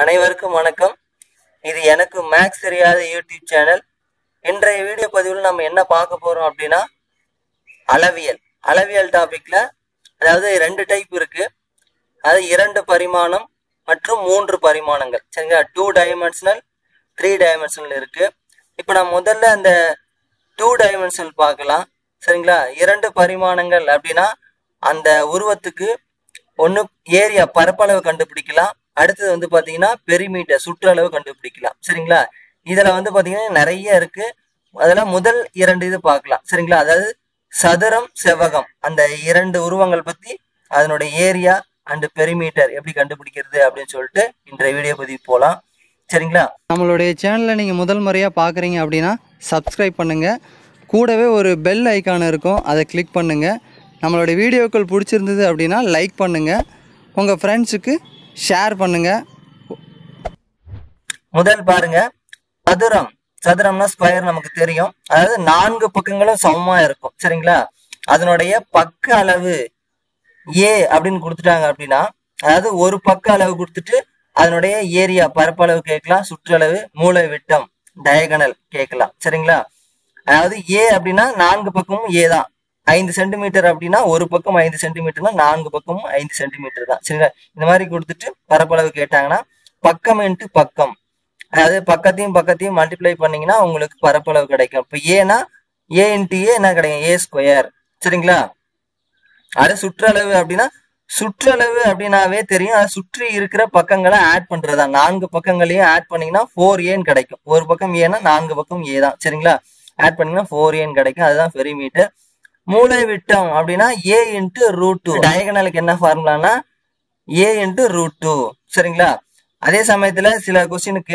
அனைவருக்கும் வணக்கம் இது எனக்கு மேக்ஸ் தெரியாத யூடியூப் சேனல் இன்றைய வீடியோ பதிவில் நம்ம என்ன பார்க்க போறோம் அப்படின்னா அளவியல் அளவியல் டாபிக்ல அதாவது ரெண்டு டைப் இருக்கு அது இரண்டு பரிமாணம் மற்றும் மூன்று பரிமாணங்கள் சரிங்களா டூ டைமென்ஷனல் த்ரீ டைமென்ஷனல் இருக்கு இப்போ நான் முதல்ல அந்த டூ டைமென்ஷனல் பார்க்கலாம் சரிங்களா இரண்டு பரிமாணங்கள் அப்படின்னா அந்த உருவத்துக்கு ஒன்று ஏரியா பரப்பளவு கண்டுபிடிக்கலாம் அடுத்தது வந்து பார்த்தீங்கன்னா பெரிமீட்டர் சுற்றளவு கண்டுபிடிக்கலாம் சரிங்களா இதில் வந்து பார்த்தீங்கன்னா நிறைய இருக்கு அதில் முதல் இரண்டு இது பார்க்கலாம் சரிங்களா அதாவது சதுரம் செவ்வகம் அந்த இரண்டு உருவங்கள் பற்றி அதனுடைய ஏரியா அண்டு பெரிமீட்டர் எப்படி கண்டுபிடிக்கிறது அப்படின்னு சொல்லிட்டு இன்றைய வீடியோ பதிவு போகலாம் சரிங்களா நம்மளுடைய சேனலை நீங்கள் முதல் முறையாக பார்க்குறீங்க அப்படின்னா சப்ஸ்கிரைப் பண்ணுங்கள் கூடவே ஒரு பெல் ஐக்கான் இருக்கும் அதை கிளிக் பண்ணுங்கள் நம்மளுடைய வீடியோக்கள் பிடிச்சிருந்தது அப்படின்னா லைக் பண்ணுங்கள் உங்கள் ஃப்ரெண்ட்ஸுக்கு ஷேர் பண்ணுங்கள் முதல் பாருங்க சதுரம் சதுரம்னா ஸ்கொயர் நமக்கு தெரியும் அதாவது நான்கு பக்கங்களும் சமமா இருக்கும் சரிங்களா அதனுடைய பக்க அளவு ஏ அப்படின்னு கொடுத்துட்டாங்க அப்படின்னா அதாவது ஒரு பக்க அளவு கொடுத்துட்டு அதனுடைய ஏரியா பரப்பளவு கேட்கலாம் சுற்றளவு மூளை விட்டம் டயகனல் கேட்கலாம் சரிங்களா அதாவது ஏ அப்படின்னா நான்கு பக்கமும் ஏ தான் ஐந்து சென்டிமீட்டர் அப்படின்னா ஒரு பக்கம் ஐந்து சென்டிமீட்டர்னா நான்கு பக்கமும் ஐந்து சென்டிமீட்டர் தான் சரிங்களா இந்த மாதிரி கொடுத்துட்டு பரப்பளவு கேட்டாங்கன்னா பக்கம் இன்ட்டு பக்கம் அதாவது பக்கத்தையும் பக்கத்தையும் மல்டிப்ளை பண்ணீங்கன்னா உங்களுக்கு பரப்பளவு கிடைக்கும் இப்போ ஏனா ஏ இன்ட்டு ஏ என்ன கிடைக்கும் ஏ ஸ்கொயர் சரிங்களா அது சுற்றளவு அப்படின்னா சுற்றளவு அப்படின்னாவே தெரியும் அது சுற்றி இருக்கிற பக்கங்களை ஆட் பண்றதா நான்கு பக்கங்களையும் ஆட் பண்ணீங்கன்னா ஃபோர் ஏன்னு கிடைக்கும் ஒரு பக்கம் ஏன்னா நான்கு பக்கம் ஏ தான் சரிங்களா ஆட் பண்ணீங்கன்னா ஃபோர் ஏன்னு கிடைக்கும் அதுதான் பெரிமீட்டர் மூளை விட்டம் அப்படின்னா ஏ இன்ட்டு ரூட் டூ டயகனலுக்கு என்ன ஃபார்முலானா ஏ இன்ட்டு ரூட் டூ சரிங்களா அதே சமயத்துல சில கொஸ்டினுக்கு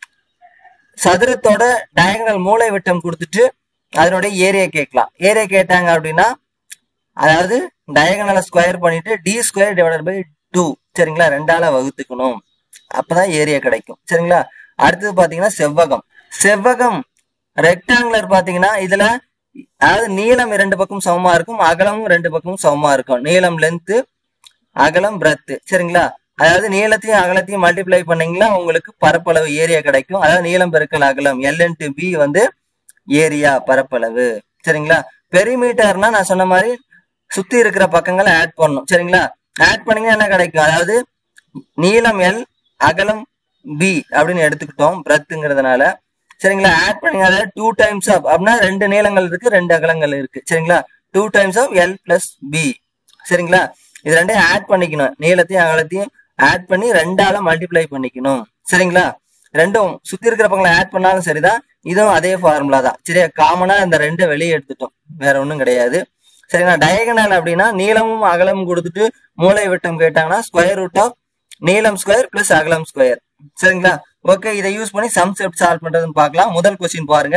சதுரத்தோட டயகனல் மூளை விட்டம் கொடுத்துட்டு அதனுடைய ஏரியா கேட்கலாம் ஏரியா கேட்டாங்க அப்படின்னா அதாவது டயகனலை ஸ்கொயர் பண்ணிட்டு D square divided by two சரிங்களா ரெண்டால வகுத்துக்கணும் அப்பதான் ஏரியா கிடைக்கும் சரிங்களா அடுத்தது பாத்தீங்கன்னா செவ்வகம் செவ்வகம் ரெக்டாங்குலர் பாத்தீங்கன்னா இதுல அதாவது நீளம் இரண்டு பக்கம் சமமா இருக்கும் அகலமும் ரெண்டு பக்கமும் சமமா இருக்கும் நீளம் லென்த்து அகலம் பிரத்து சரிங்களா அதாவது நீளத்தையும் அகலத்தையும் மல்டிப்ளை பண்ணீங்கன்னா உங்களுக்கு பரப்பளவு ஏரியா கிடைக்கும் அதாவது நீளம் பெருக்கல் அகலம் எல் இன்ட்டு பி வந்து ஏரியா பரப்பளவு சரிங்களா பெரிமீட்டர்னா நான் சொன்ன மாதிரி சுத்தி இருக்கிற பக்கங்களை ஆட் பண்ணணும் சரிங்களா ஆட் பண்ணீங்கன்னா என்ன கிடைக்கும் அதாவது நீளம் எல் அகலம் பி அப்படின்னு எடுத்துக்கிட்டோம் பிரத்துங்கிறதுனால சரிங்களா ஆட் பண்ணீங்க அதாவது டூ டைம்ஸ் ஆஃப் அப்படின்னா ரெண்டு நீளங்கள் இருக்கு ரெண்டு அகலங்கள் இருக்கு சரிங்களா two times of L plus B சரிங்களா இது ரெண்டையும் ஆட் பண்ணிக்கணும் நீளத்தையும் அகலத்தையும் ஆட் பண்ணி ரெண்டால மல்டிப்ளை பண்ணிக்கணும் சரிங்களா ரெண்டும் சுத்தி இருக்கிற பக்கங்களை ஆட் பண்ணாலும் சரிதான் இதுவும் அதே ஃபார்முலா தான் சரியா காமனா இந்த ரெண்டை வெளியே எடுத்துட்டோம் வேற ஒன்றும் கிடையாது சரிங்களா டயகனல் அப்படின்னா நீளமும் அகலமும் கொடுத்துட்டு மூளை விட்டம் கேட்டாங்கன்னா ஸ்கொயர் ரூட் ஆஃப் நீளம் ஸ்கொயர் பிளஸ் அகலம் ஸ்கொயர் சரிங்களா ஓகே இதை யூஸ் பண்ணி சம் செட் சால்வ் பண்றதுன்னு பார்க்கலாம் முதல் கொஸ்டின் பாருங்க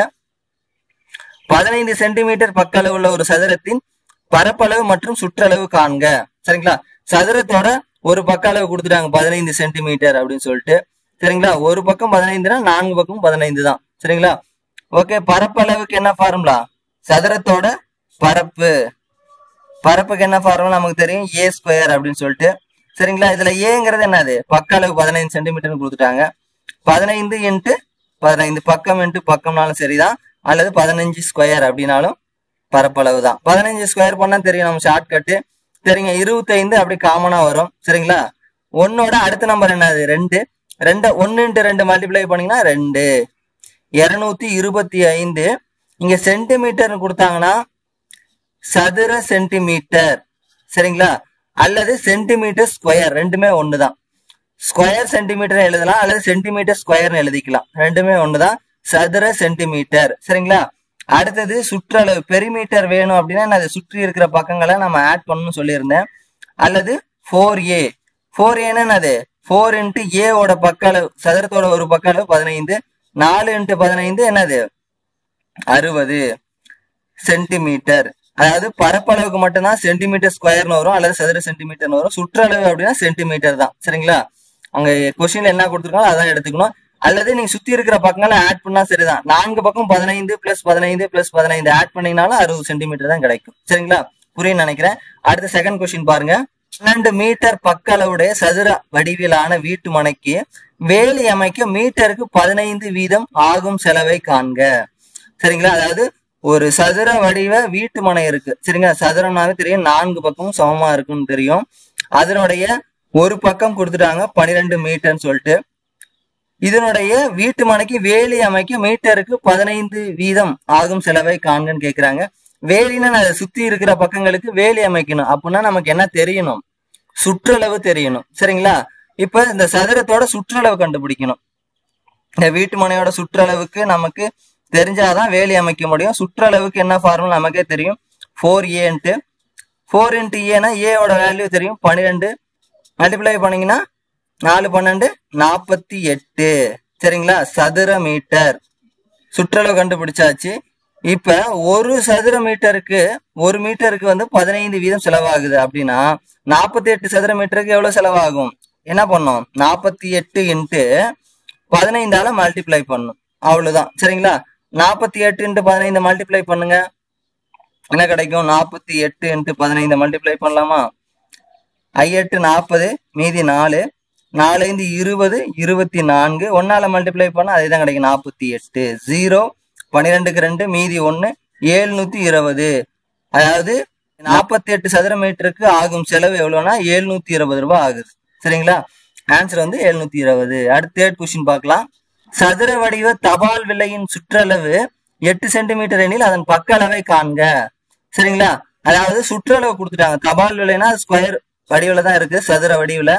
பதினைந்து சென்டிமீட்டர் பக்க அளவு உள்ள ஒரு சதுரத்தின் பரப்பளவு மற்றும் சுற்றளவு காண்க சரிங்களா சதுரத்தோட ஒரு பக்க அளவு கொடுத்துட்டாங்க பதினைந்து சென்டிமீட்டர் அப்படின்னு சொல்லிட்டு சரிங்களா ஒரு பக்கம் பதினைந்துனா நான்கு பக்கம் பதினைந்து தான் சரிங்களா ஓகே பரப்பளவுக்கு என்ன ஃபார்முலா சதுரத்தோட பரப்பு பரப்புக்கு என்ன ஃபார்முலா நமக்கு தெரியும் ஏ ஸ்கொயர் அப்படின்னு சொல்லிட்டு சரிங்களா இதுல ஏங்கிறது என்னது பக்க அளவு பதினைந்து சென்டிமீட்டர்னு கொடுத்துட்டாங்க பதினைந்து இன்ட்டு பதினைந்து பக்கம் இன்ட்டு பக்கம்னாலும் சரிதான் அல்லது பதினஞ்சு ஸ்கொயர் அப்படின்னாலும் பரப்பளவு தான் பதினஞ்சு ஸ்கொயர் பண்ணா தெரியும் நம்ம ஷார்ட் கட்டு சரிங்க இருபத்தைந்து அப்படி காமனா வரும் சரிங்களா ஒன்னோட அடுத்த நம்பர் என்னது ரெண்டு ரெண்டு ஒன்னு இன்ட்டு ரெண்டு மல்டிப்ளை பண்ணீங்கன்னா ரெண்டு இருநூத்தி இருபத்தி ஐந்து இங்க சென்டிமீட்டர் கொடுத்தாங்கன்னா சதுர சென்டிமீட்டர் சரிங்களா அல்லது சென்டிமீட்டர் ஸ்கொயர் ரெண்டுமே ஒண்ணுதான் ஸ்கொயர் சென்டிமீட்டர் எழுதலாம் அல்லது சென்டிமீட்டர் ஸ்கொயர்னு எழுதிக்கலாம் ரெண்டுமே ஒண்ணுதான் சதுர சென்டிமீட்டர் சரிங்களா அடுத்தது சுற்றளவு பெரிமீட்டர் வேணும் அப்படின்னா நான் அதை சுற்றி இருக்கிற பக்கங்களை நம்ம ஆட் பண்ணணும்னு சொல்லியிருந்தேன் அல்லது ஃபோர் ஏ ஃபோர் ஏன்னா என்னது ஃபோர் இன்ட்டு ஏவோட பக்க அளவு சதுரத்தோட ஒரு பக்க அளவு பதினைந்து நாலு இன்ட்டு பதினைந்து என்னது அறுபது சென்டிமீட்டர் அதாவது பரப்பளவுக்கு மட்டும்தான் சென்டிமீட்டர் ஸ்கொயர்னு வரும் அல்லது சதுர சென்டிமீட்டர்னு வரும் சுற்றளவு அப்படின்னா சென்டிமீட்டர் தான் சரிங்களா அங்க கொஸ்டின்ல என்ன கொடுத்துருக்காங்களோ அதான் எடுத்துக்கணும் அல்லது நீங்க சுத்தி இருக்கிற பக்கங்களை ஆட் பண்ணா சரிதான் நான்கு பக்கம் பதினைந்து பிளஸ் பதினைந்து பிளஸ் பதினைந்து ஆட் பண்ணீங்கனாலும் அறுபது சென்டிமீட்டர் தான் கிடைக்கும் சரிங்களா புரியும் நினைக்கிறேன் அடுத்த செகண்ட் கொஸ்டின் பாருங்க பன்னெண்டு மீட்டர் பக்க அளவுடைய சதுர வடிவிலான வீட்டு மனைக்கு வேலி அமைக்க மீட்டருக்கு பதினைந்து வீதம் ஆகும் செலவை காண்க சரிங்களா அதாவது ஒரு சதுர வடிவ வீட்டு மனை இருக்கு சரிங்களா சதுரம்னாவே தெரியும் நான்கு பக்கமும் சமமா இருக்குன்னு தெரியும் அதனுடைய ஒரு பக்கம் கொடுத்துட்டாங்க பன்னிரெண்டு மீட்டர்னு சொல்லிட்டு இதனுடைய வீட்டு மனைக்கு வேலி அமைக்க மீட்டருக்கு பதினைந்து வீதம் ஆகும் செலவை காண்கன்னு கேக்குறாங்க வேலின்னா அதை சுத்தி இருக்கிற பக்கங்களுக்கு வேலி அமைக்கணும் அப்படின்னா நமக்கு என்ன தெரியணும் சுற்றளவு தெரியணும் சரிங்களா இப்ப இந்த சதுரத்தோட சுற்றளவு கண்டுபிடிக்கணும் இந்த வீட்டு மனையோட சுற்றளவுக்கு நமக்கு தெரிஞ்சாதான் வேலி அமைக்க முடியும் சுற்றளவுக்கு என்ன ஃபார்முலா நமக்கே தெரியும் ஃபோர் ஏன்ட்டு ஃபோர் இன்ட்டு ஏன்னா ஏவோட வேல்யூ தெரியும் பன்னிரெண்டு மல்டிப்ளை பண்ணீங்கன்னா நாலு பன்னெண்டு நாற்பத்தி எட்டு சரிங்களா சதுர மீட்டர் சுற்றளவு கண்டுபிடிச்சாச்சு இப்ப ஒரு சதுர மீட்டருக்கு ஒரு மீட்டருக்கு வந்து பதினைந்து வீதம் செலவாகுது அப்படின்னா நாற்பத்தி எட்டு சதுர மீட்டருக்கு எவ்வளவு செலவாகும் என்ன பண்ணோம் நாற்பத்தி எட்டு இன்ட்டு பதினைந்தால மல்டிப்ளை பண்ணும் அவ்வளவுதான் சரிங்களா நாற்பத்தி எட்டு இன்ட்டு பதினைந்து மல்டிப்ளை பண்ணுங்க என்ன கிடைக்கும் நாற்பத்தி எட்டு இன்ட்டு பதினைந்து மல்டிப்ளை பண்ணலாமா ஐ எட்டு நாற்பது மீதி நாலு நாலு ஐந்து இருபது இருபத்தி நான்கு ஒன்னால மல்டிப்ளை பண்ணா அதே தான் கிடைக்கும் நாற்பத்தி எட்டு ஜீரோ பன்னிரெண்டுக்கு ரெண்டு மீதி ஒன்று ஏழ்நூத்தி இருபது அதாவது நாற்பத்தி எட்டு சதுர மீட்டருக்கு ஆகும் செலவு எவ்வளோனா ஏழ்நூத்தி இருபது ரூபாய் ஆகுது சரிங்களா ஆன்சர் வந்து எழுநூத்தி இருபது அடுத்த தேர்ட் கொஸ்டின் பார்க்கலாம் சதுர வடிவ தபால் விலையின் சுற்றளவு எட்டு சென்டிமீட்டர் எனில் அதன் பக்க அளவை காண்க சரிங்களா அதாவது சுற்றளவு கொடுத்துட்டாங்க தபால் விலைனா ஸ்கொயர் வடிவில் தான் இருக்கு சதுர வடிவில்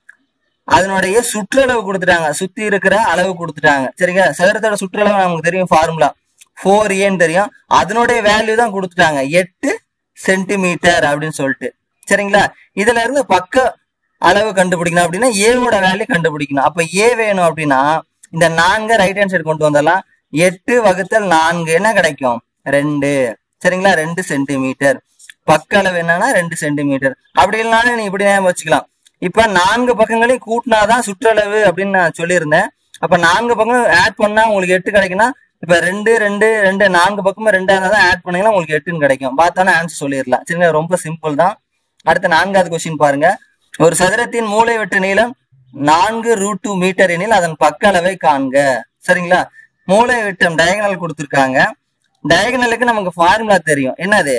அதனுடைய சுற்றளவு கொடுத்துட்டாங்க சுத்தி இருக்கிற அளவு கொடுத்துட்டாங்க சரிங்களா சதுரத்தோட சுற்றளவு நமக்கு தெரியும் ஃபார்முலா ஃபோர் ஏன்னு தெரியும் அதனுடைய வேல்யூ தான் கொடுத்துட்டாங்க எட்டு சென்டிமீட்டர் அப்படின்னு சொல்லிட்டு சரிங்களா இதுல இருந்து பக்க அளவு கண்டுபிடிக்கணும் அப்படின்னா ஏவோட வேல்யூ கண்டுபிடிக்கணும் அப்ப ஏ வேணும் அப்படின்னா இந்த நான்கு ரைட் ஹேண்ட் சைடு கொண்டு வந்துடலாம் எட்டு வகுத்தல் நான்கு என்ன கிடைக்கும் ரெண்டு சரிங்களா ரெண்டு சென்டிமீட்டர் பக்க அளவு என்னன்னா ரெண்டு சென்டிமீட்டர் அப்படி இல்லைனாலும் நீ இப்படி ஞாபகம் வச்சுக்கலாம் இப்ப நான்கு பக்கங்களையும் கூட்டினாதான் சுற்றளவு அப்படின்னு நான் சொல்லியிருந்தேன் அப்ப நான்கு பக்கம் ஆட் பண்ணா உங்களுக்கு எட்டு கிடைக்குன்னா இப்ப ரெண்டு ரெண்டு ரெண்டு நான்கு பக்கமும் ரெண்டா இருந்தா தான் ஆட் பண்ணீங்கன்னா உங்களுக்கு எட்டுன்னு கிடைக்கும் பார்த்தானே ஆன்சர் சொல்லிடலாம் சரிங்களா ரொம்ப சிம்பிள் தான் அடுத்த நான்காவது கொஸ்டின் பாருங்க ஒரு சதுரத்தின் மூளை வெட்டு நீளம் நான்கு ரூட் டூ மீட்டர் எனில் அதன் பக்க அளவை காண்க சரிங்களா மூளை விட்டம் டயகனல் கொடுத்துருக்காங்க டயகனலுக்கு நமக்கு ஃபார்முலா தெரியும் என்னது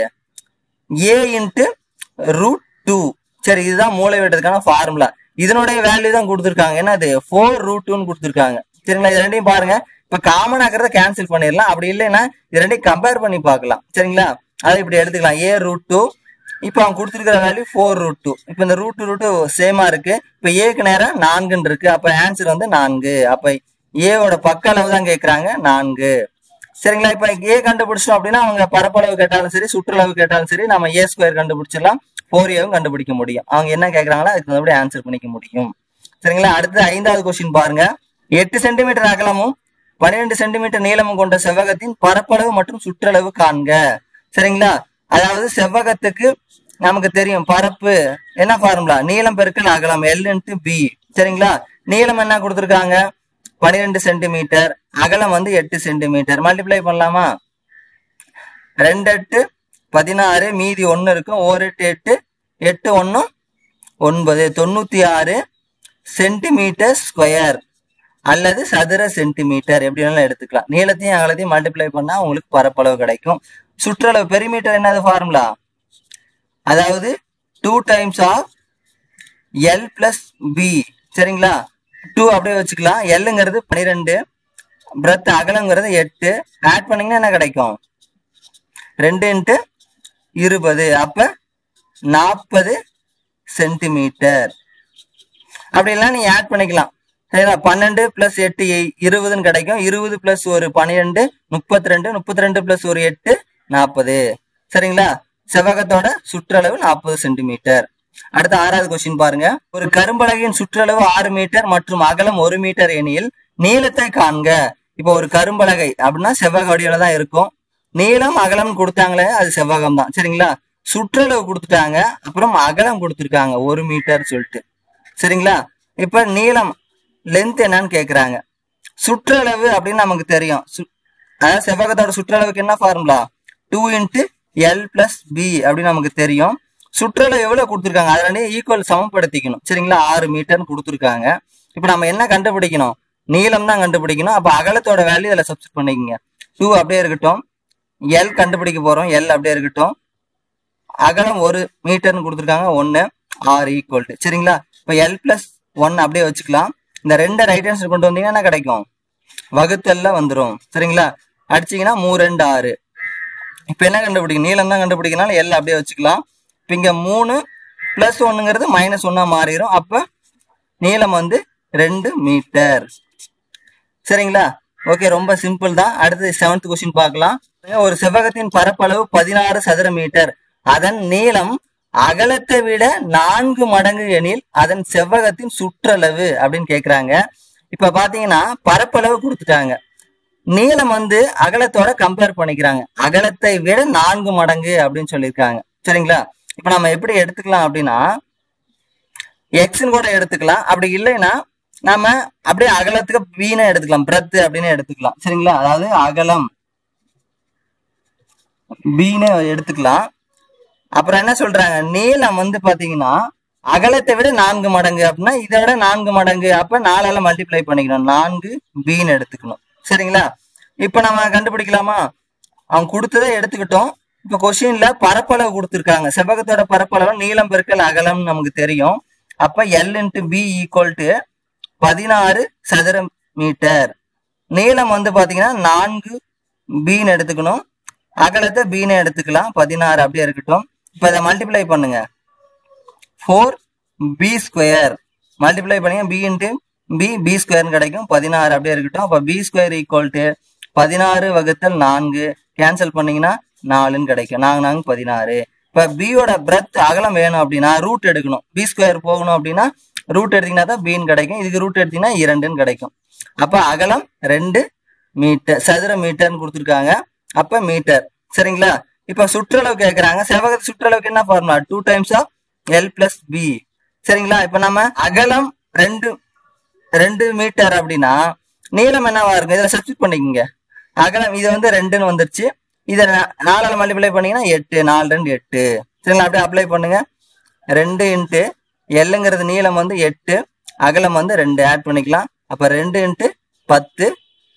ஏ இன்ட்டு ரூட் டூ சரி இதுதான் மூளை வெட்டதுக்கான ஃபார்முலா இதனுடைய வேல்யூ தான் கொடுத்துருக்காங்க என்னது ஃபோர் ரூட் டூன்னு கொடுத்துருக்காங்க சரிங்களா இது ரெண்டையும் பாருங்க இப்ப காமன் ஆக்கிறத கேன்சல் பண்ணிடலாம் அப்படி இல்லைன்னா இது ரெண்டையும் கம்பேர் பண்ணி பார்க்கலாம் சரிங்களா அதை இப்படி எடுத்துக்கலாம் ஏ ரூட் டூ இப்போ அவங்க கொடுத்துருக்கிற வேல்யூ ஃபோர் ரூட் டூ இப்போ இந்த ரூட் டூ ரூட் சேமா இருக்கு இப்போ ஏக்கு நேரம் நான்குன்னு இருக்கு அப்ப ஆன்சர் வந்து நான்கு அப்ப ஏவோட பக்க அளவு தான் கேட்கறாங்க நான்கு சரிங்களா இப்ப ஏ கண்டுபிடிச்சோம் அப்படின்னா அவங்க பரப்பளவு கேட்டாலும் சரி சுற்றளவு கேட்டாலும் சரி நம்ம ஏ ஸ்கொயர் கண்டுபிடிச்சிடலாம் ஃபோர் ஏவும் கண்டுபிடிக்க முடியும் அவங்க என்ன கேட்கறாங்களோ அதுக்கு தகுந்தபடி ஆன்சர் பண்ணிக்க முடியும் சரிங்களா அடுத்து ஐந்தாவது கொஸ்டின் பாருங்க எட்டு சென்டிமீட்டர் அகலமும் பன்னிரெண்டு சென்டிமீட்டர் நீளமும் கொண்ட செவ்வகத்தின் பரப்பளவு மற்றும் சுற்றளவு காண்க சரிங்களா அதாவது செவ்வகத்துக்கு நமக்கு தெரியும் பரப்பு என்ன ஃபார்முலா நீளம் பெருக்கல் அகலம் எல் இன்ட்டு பி சரிங்களா நீளம் என்ன கொடுத்துருக்காங்க பன்னிரெண்டு சென்டிமீட்டர் அகலம் வந்து எட்டு சென்டிமீட்டர் மல்டிப்ளை பண்ணலாமா ரெண்டு எட்டு பதினாறு மீதி ஒன்று இருக்கும் ஓர் எட்டு எட்டு எட்டு ஒன்று ஒன்பது தொண்ணூத்தி ஆறு சென்டிமீட்டர் ஸ்கொயர் அல்லது சதுர சென்டிமீட்டர் எப்படி வேணாலும் எடுத்துக்கலாம் நீளத்தையும் அகலத்தையும் மல்டிப்ளை பண்ணா உங்களுக்கு பரப்பளவு கிடைக்கும் சுற்றளவு பெரிமீட்டர் என்னது ஃபார்முலா அதாவது two times of L plus B சரிங்களா டூ அப்படியே வச்சுக்கலாம் எல்லுங்கிறது பன்னிரெண்டு பிரெத் அகலங்கிறது எட்டு ஆட் பண்ணீங்கன்னா என்ன கிடைக்கும் ரெண்டு இன்ட்டு இருபது அப்ப நாற்பது சென்டிமீட்டர் அப்படிலாம் நீங்க ஆட் பண்ணிக்கலாம் சரிங்களா பன்னெண்டு பிளஸ் எட்டு எய்- இருபதுன்னு கிடைக்கும் இருபது பிளஸ் ஒரு பன்னிரெண்டு முப்பத்தி ரெண்டு முப்பத்தி ரெண்டு பிளஸ் ஒரு எட்டு நாற்பது சரிங்களா செவ்வகத்தோட சுற்றளவு நாற்பது சென்டிமீட்டர் அடுத்த ஆறாவது கொஸ்டின் பாருங்க ஒரு கரும்பலகையின் சுற்றளவு ஆறு மீட்டர் மற்றும் அகலம் ஒரு மீட்டர் எனில் நீளத்தை காண்க இப்போ ஒரு கரும்பலகை அப்படின்னா செவ்வக வடிவில தான் இருக்கும் நீளம் அகலம் கொடுத்தாங்களே அது செவ்வகம் தான் சரிங்களா சுற்றளவு கொடுத்துட்டாங்க அப்புறம் அகலம் கொடுத்துருக்காங்க ஒரு மீட்டர் சொல்லிட்டு சரிங்களா இப்ப நீளம் லென்த் என்னன்னு கேக்குறாங்க சுற்றளவு அப்படின்னு நமக்கு தெரியும் சு- அதாவது செவ்வகத்தோட சுற்றளவுக்கு என்ன formula two into L plus B அப்படின்னு நமக்கு தெரியும் சுற்றளவு எவ்வளவு கொடுத்துருக்காங்க அதை ரெண்டையும் ஈக்குவல் சமப்படுத்திக்கணும் சரிங்களா ஆறு மீட்டர்னு கொடுத்துருக்காங்க இப்போ நம்ம என்ன கண்டுபிடிக்கணும் நீளம் தான் கண்டுபிடிக்கணும் அப்போ அகலத்தோட வேல்யூ இதில் சப்ஸ்ட் பண்ணிக்கங்க டூ அப்படியே இருக்கட்டும் எல் கண்டுபிடிக்க போறோம் எல் அப்படியே இருக்கட்டும் அகலம் ஒரு மீட்டர்னு கொடுத்துருக்காங்க ஒன்று ஆர் ஈக்குவல் டு சரிங்களா இப்போ எல் பிளஸ் ஒன் அப்படியே வச்சுக்கலாம் இந்த ரெண்டு ரைட் ஹேண்ட் கொண்டு வந்தீங்கன்னா என்ன கிடைக்கும் வகுத்தல்ல வந்துடும் சரிங்களா அடிச்சீங்கன்னா மூ ரெண்டு ஆறு இப்போ என்ன கண்டுபிடிக்கும் நீளம் தான் கண்டுபிடிக்கனால எல் அப்படியே வச்சுக்கலாம் இப்போ இங்கே மூணு ப்ளஸ் ஒன்றுங்கிறது மைனஸ் ஒன்னாக மாறிடும் அப்போ நீளம் வந்து ரெண்டு மீட்டர் சரிங்களா ஓகே ரொம்ப சிம்பிள் தான் அடுத்து செவன்த் கொஸ்டின் பார்க்கலாம் ஒரு செவ்வகத்தின் பரப்பளவு பதினாறு சதுர மீட்டர் அதன் நீளம் அகலத்தை விட நான்கு மடங்கு எனில் அதன் செவ்வகத்தின் சுற்றளவு அப்படின்னு கேக்குறாங்க இப்ப பாத்தீங்கன்னா பரப்பளவு கொடுத்துட்டாங்க நீளம் வந்து அகலத்தோட கம்பேர் பண்ணிக்கிறாங்க அகலத்தை விட நான்கு மடங்கு அப்படின்னு சொல்லியிருக்காங்க சரிங்களா இப்ப நம்ம எப்படி எடுத்துக்கலாம் அப்படின்னா எக்ஸ்ன்னு கூட எடுத்துக்கலாம் அப்படி இல்லைன்னா நாம அப்படியே அகலத்துக்கு வீணை எடுத்துக்கலாம் பிரத் அப்படின்னு எடுத்துக்கலாம் சரிங்களா அதாவது அகலம் பீனு எடுத்துக்கலாம் அப்புறம் என்ன சொல்றாங்க நீளம் வந்து பாத்தீங்கன்னா அகலத்தை விட நான்கு மடங்கு அப்படின்னா இதை விட நான்கு மடங்கு அப்ப நாலால மல்டிப்ளை பண்ணிக்கணும் நான்கு பீன் எடுத்துக்கணும் சரிங்களா இப்ப நம்ம கண்டுபிடிக்கலாமா அவன் கொடுத்ததை எடுத்துக்கிட்டோம் இப்ப கொஸ்டின்ல பரப்பளவு கொடுத்துருக்காங்க செவ்வகத்தோட பரப்பளவு நீளம் பெருக்கல் அகலம் நமக்கு தெரியும் அப்ப L into B equal to பதினாறு சதுர மீட்டர் நீளம் வந்து பாத்தீங்கன்னா நான்கு பீன் எடுத்துக்கணும் அகலத்தை பீனை எடுத்துக்கலாம் பதினாறு அப்படியே இருக்கட்டும் இப்போ இதை மல்டிப்ளை பண்ணுங்க ஃபோர் பி ஸ்கொயர் மல்டிப்ளை பண்ணுங்க பி இன்ட்டு பி பி ஸ்கொயர்னு கிடைக்கும் பதினாறு அப்படியே இருக்கட்டும் அப்போ பி ஸ்கொயர் ஈக்குவல் டு பதினாறு வகுத்தல் நான்கு கேன்சல் பண்ணீங்கன்னா நாலுன்னு கிடைக்கும் நாங்க நாங்க பதினாறு இப்போ பியோட பிரெத் அகலம் வேணும் அப்படின்னா ரூட் எடுக்கணும் பி ஸ்கொயர் போகணும் அப்படின்னா ரூட் எடுத்தீங்கன்னா தான் பீன் கிடைக்கும் இதுக்கு ரூட் எடுத்தீங்கன்னா இரண்டுன்னு கிடைக்கும் அப்போ அகலம் ரெண்டு மீட்டர் சதுர மீட்டர்னு கொடுத்துருக்காங்க அப்ப மீட்டர் சரிங்களா இப்ப சுற்றளவு கேக்குறாங்க செவ்வகத்து சுற்றளவுக்கு என்ன formula two times of L plus B சரிங்களா இப்ப நம்ம அகலம் ரெண்டு ரெண்டு மீட்டர் அப்படின்னா நீளம் என்னவா இருக்கும் இதுல சப்ஸ்டிட் பண்ணிக்கோங்க அகலம் இது வந்து ரெண்டுன்னு வந்துருச்சு இதை நா- நாலால மல்டிப்ளை பண்ணீங்கன்னா எட்டு நாலு ரெண்டு எட்டு சரிங்களா அப்படியே அப்ளை பண்ணுங்க ரெண்டு இன்ட்டு எல்லுங்கிறது நீளம் வந்து எட்டு அகலம் வந்து ரெண்டு ஆட் பண்ணிக்கலாம் அப்ப ரெண்டு இன்ட்டு பத்து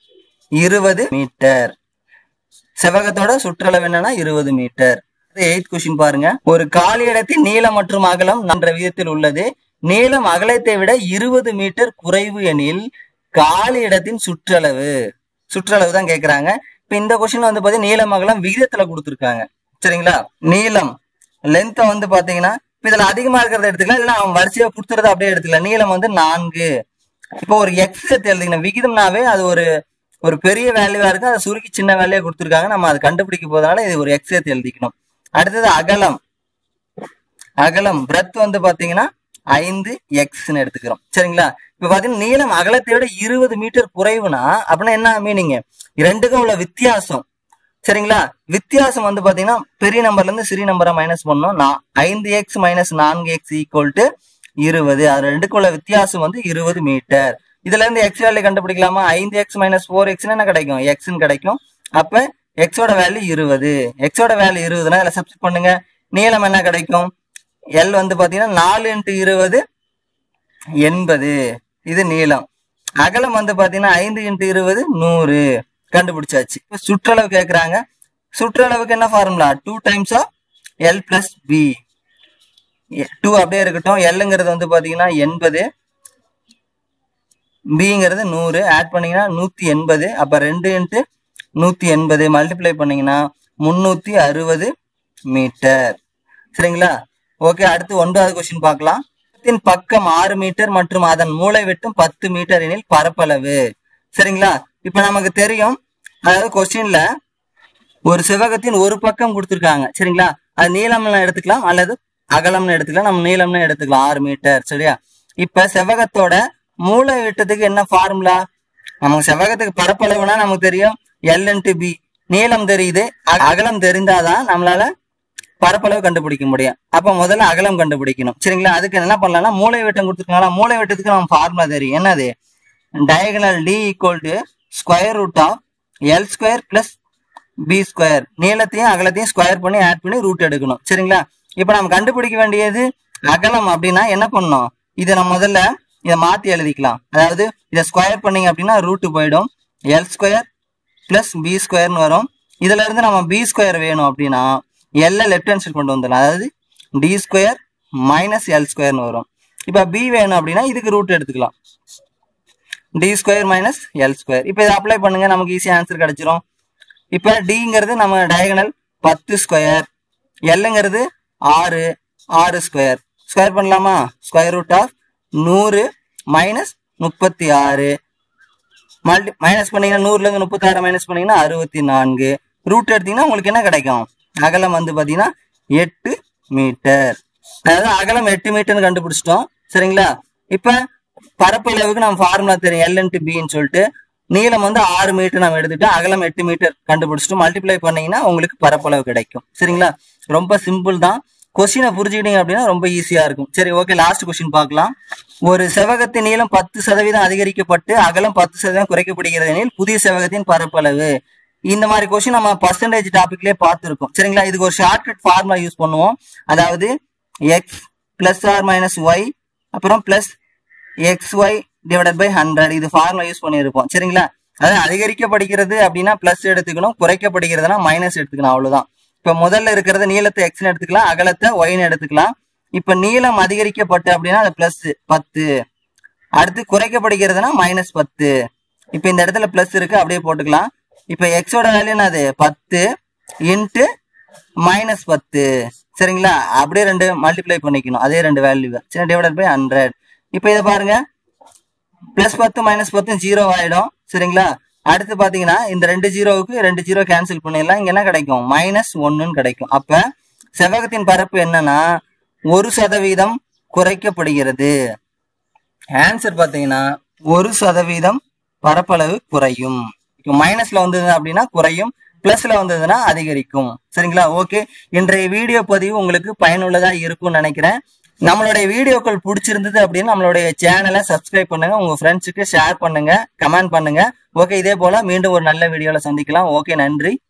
இருபது மீட்டர் செவ்வகத்தோட சுற்றளவு என்னன்னா இருபது மீட்டர் எயித் கொஸ்டின் பாருங்க ஒரு காலி இடத்தின் நீளம் மற்றும் அகலம் என்ற விதத்தில் உள்ளது நீளம் அகலத்தை விட இருபது மீட்டர் குறைவு எனில் காலி இடத்தின் சுற்றளவு சுற்றளவு தான் கேக்குறாங்க இப்ப இந்த கொஸ்டின் வந்து பாத்தீங்கன்னா நீளம் அகலம் விகிதத்துல கொடுத்துருக்காங்க சரிங்களா நீளம் லென்த் வந்து பாத்தீங்கன்னா இப்ப இதுல அதிகமா இருக்கிறத எடுத்துக்கலாம் இல்ல அவன் வரிசையா கொடுத்துறத அப்படியே எடுத்துக்கலாம் நீளம் வந்து நான்கு இப்போ ஒரு எக்ஸ் எழுதிக்கணும் விகிதம்னாவே அது ஒரு ஒரு பெரிய வேல்யூவா இருக்கு அதை சுருக்கி சின்ன வேலையா கொடுத்துருக்காங்க நம்ம அதை கண்டுபிடிக்க போதனால இது ஒரு எக்ஸ் சேர்த்து எழுதிக்கணும் அடுத்தது அகலம் அகலம் பிரெத் வந்து பாத்தீங்கன்னா ஐந்து எக்ஸ்ன்னு எடுத்துக்கிறோம் சரிங்களா இப்ப பாத்தீங்கன்னா நீளம் அகலத்தை விட இருபது மீட்டர் குறைவுனா அப்படின்னா என்ன மீனிங் ரெண்டுக்கும் உள்ள வித்தியாசம் சரிங்களா வித்தியாசம் வந்து பாத்தீங்கன்னா பெரிய நம்பர்ல இருந்து சிறிய நம்பரை மைனஸ் பண்ணோம் நான் ஐந்து எக்ஸ் மைனஸ் நான்கு எக்ஸ் ஈக்குவல் டு இருபது அது ரெண்டுக்குள்ள வித்தியாசம் வந்து இருபது மீட்டர் இதுல இருந்து எக்ஸ் வேல்யூ கண்டுபிடிக்கலாமா ஐந்து எக்ஸ் மைனஸ் ஃபோர் எக்ஸ்னு என்ன கிடைக்கும் எக்ஸ்னு கிடைக்கும் அப்ப எக்ஸோட வேல்யூ இருபது எக்ஸோட வேல்யூ இருபதுனா இதுல சப்ஸ்டிட் பண்ணுங்க நீளம் என்ன கிடைக்கும் எல் வந்து பாத்தீங்கன்னா நாலு இன்ட்டு இருபது எண்பது இது நீளம் அகலம் வந்து பாத்தீங்கன்னா ஐந்து இன்ட்டு இருபது நூறு கண்டுபிடிச்சாச்சு இப்ப சுற்றளவு கேக்குறாங்க சுற்றளவுக்கு என்ன formula two times of L plus B two அப்படியே இருக்கட்டும் எல்லுங்கிறது வந்து பாத்தீங்கன்னா எண்பது பிங்கிறது நூறு ஆட் பண்ணீங்கன்னா நூத்தி எண்பது அப்ப ரெண்டு இன்ட்டு நூத்தி எண்பது மல்டிப்ளை பண்ணீங்கன்னா முன்னூத்தி அறுபது மீட்டர் சரிங்களா ஓகே அடுத்து ஒன்பதாவது கொஸ்டின் பார்க்கலாம் பக்கத்தின் பக்கம் ஆறு மீட்டர் மற்றும் அதன் மூளை வெட்டும் பத்து மீட்டர் எனில் பரப்பளவு சரிங்களா இப்ப நமக்கு தெரியும் அதாவது கொஸ்டின்ல ஒரு செவ்வகத்தின் ஒரு பக்கம் கொடுத்துருக்காங்க சரிங்களா அது நீளம்னு எடுத்துக்கலாம் அல்லது அகலம்னு எடுத்துக்கலாம் நம்ம நீளம்னு எடுத்துக்கலாம் ஆறு மீட்டர் சரியா இப்ப செவ்வகத்தோட மூளை விட்டத்துக்கு என்ன ஃபார்முலா நமக்கு செவ்வகத்துக்கு பரப்பளவுனா நமக்கு தெரியும் எல் இன்ட்டு பி நீளம் தெரியுது அக- அகலம் தெரிந்தாதான் நம்மளால பரப்பளவு கண்டுபிடிக்க முடியும் அப்ப முதல்ல அகலம் கண்டுபிடிக்கணும் சரிங்களா அதுக்கு என்ன பண்ணலாம்னா மூளை வெட்டம் கொடுத்துருக்காங்களா மூளை வெட்டத்துக்கு நம்ம ஃபார்முலா தெரியும் என்னது diagonal D equal to square root of L square plus B square நீளத்தையும் அகலத்தையும் ஸ்கொயர் பண்ணி ஆட் பண்ணி ரூட் எடுக்கணும் சரிங்களா இப்போ நம்ம கண்டுபிடிக்க வேண்டியது அகலம் அப்படின்னா என்ன பண்ணணும் இதை நம்ம முதல்ல இதை மாத்தி எழுதிக்கலாம் அதாவது இதை ஸ்கொயர் பண்ணீங்க அப்படின்னா ரூட்டு போயிடும் எல் ஸ்கொயர் பிளஸ் பி ஸ்கொயர்னு வரும் இதுல இருந்து நம்ம பி ஸ்கொயர் வேணும் அப்படின்னா எல்ல லெஃப்ட் ஹேண்ட் சைடு கொண்டு வந்துடலாம் அதாவது டி ஸ்கொயர் மைனஸ் எல் ஸ்கொயர்னு வரும் இப்போ பி வேணும் அப்படின்னா இதுக்கு ரூட் எடுத்துக்கலாம் D square minus L square இப்போ இதை அப்ளை பண்ணுங்க நமக்கு ஈஸியாக ஆன்சர் கிடைச்சிரும் இப்போ டிங்கிறது நம்ம டயகனல் பத்து ஸ்கொயர் எல்லுங்கிறது ஆறு ஆறு ஸ்கொயர் ஸ்கொயர் பண்ணலாமா ஸ்கொயர் ரூட் ஆஃப் நூறு மைனஸ் முப்பத்தி ஆறு மல்டி மைனஸ் பண்ணீங்கன்னா நூறுலேருந்து முப்பத்தாறு மைனஸ் பண்ணீங்கன்னா அறுபத்தி நான்கு ரூட் எடுத்தீங்கன்னா உங்களுக்கு என்ன கிடைக்கும் அகலம் வந்து பார்த்தீங்கன்னா எட்டு மீட்டர் அதாவது அகலம் எட்டு மீட்டர்னு கண்டுபிடிச்சிட்டோம் சரிங்களா இப்போ பரப்பளவுக்கு நம்ம ஃபார்முலா தெரியும் எல் இன்ட்டு பின்னு சொல்லிட்டு நீளம் வந்து ஆறு மீட்டர் நம்ம எடுத்துட்டு அகலம் எட்டு மீட்டர் கண்டுபிடிச்சிட்டு மல்டிப்ளை பண்ணீங்கன்னா உங்களுக்கு பரப்பளவு கிடைக்கும் சரிங்களா ரொம்ப சிம்பிள் தான் கொஸ்டினை புரிஞ்சுக்கிட்டீங்க அப்படின்னா ரொம்ப ஈஸியா இருக்கும் சரி ஓகே லாஸ்ட் கொஸ்டின் பார்க்கலாம் ஒரு செவகத்தின் நீளம் பத்து சதவீதம் அதிகரிக்கப்பட்டு அகலம் பத்து சதவீதம் குறைக்கப்படுகிறது எனில் புதிய செவகத்தின் பரப்பளவு இந்த மாதிரி கொஸ்டின் நம்ம பர்சன்டேஜ் டாபிக்லயே பார்த்துருக்கோம் சரிங்களா இதுக்கு ஒரு ஷார்ட்கட் ஃபார்முலா யூஸ் பண்ணுவோம் அதாவது X plus R minus Y அப்புறம் plus X Y divided by hundred இது ஃபார்முலா யூஸ் பண்ணியிருப்போம் சரிங்களா அதாவது அதிகரிக்கப்படுகிறது அப்படின்னா பிளஸ் எடுத்துக்கணும் குறைக்கப்படுகிறதுனா மைனஸ் எடுத்துக்கணும் அவ்வளவுதான் இப்ப முதல்ல இருக்கிறது நீளத்தை எக்ஸ்னு எடுத்துக்கலாம் அகலத்தை ஒய்னு எடுத்துக்கலாம் இப்ப நீளம் அதிகரிக்கப்பட்டு அப்படின்னா அது பிளஸ் பத்து அடுத்து குறைக்கப்படுகிறதுனா மைனஸ் பத்து இப்ப இந்த இடத்துல பிளஸ் இருக்கு அப்படியே போட்டுக்கலாம் இப்ப எக்ஸோட வேல்யூ என்னது பத்து இன்ட்டு மைனஸ் பத்து சரிங்களா அப்படியே ரெண்டு மல்டிப்ளை பண்ணிக்கணும் அதே ரெண்டு வேல்யூ சரி டிவைடட் பை ஹண்ட்ரட் இப்போ இதை பாருங்க பிளஸ் பத்து மைனஸ் பத்து ஜீரோ ஆயிடும் சரிங்களா அடுத்து பாத்தீங்கன்னா இந்த ரெண்டு ஜீரோவுக்கு ரெண்டு ஜீரோ கேன்சல் பண்ணிடலாம் இங்க என்ன கிடைக்கும் மைனஸ் ஒன்னுன்னு கிடைக்கும் அப்ப செவ்வகத்தின் பரப்பு என்னன்னா ஒரு சதவீதம் குறைக்கப்படுகிறது ஆன்சர் பாத்தீங்கன்னா ஒரு சதவீதம் பரப்பளவு குறையும் இப்போ மைனஸ்ல வந்தது அப்படின்னா குறையும் பிளஸ்ல வந்ததுன்னா அதிகரிக்கும் சரிங்களா ஓகே இன்றைய வீடியோ பதிவு உங்களுக்கு பயனுள்ளதா இருக்கும்னு நினைக்கிறேன் நம்மளுடைய வீடியோக்கள் பிடிச்சிருந்தது அப்படின்னு நம்மளுடைய சேனலை சப்ஸ்கிரைப் பண்ணுங்க உங்க ஃப்ரெண்ட்ஸுக்கு ஷேர் பண்ணுங்க கமெண்ட் பண்ணுங்க ஓகே இதே போல மீண்டும் ஒரு நல்ல வீடியோல சந்திக்கலாம் ஓகே நன்றி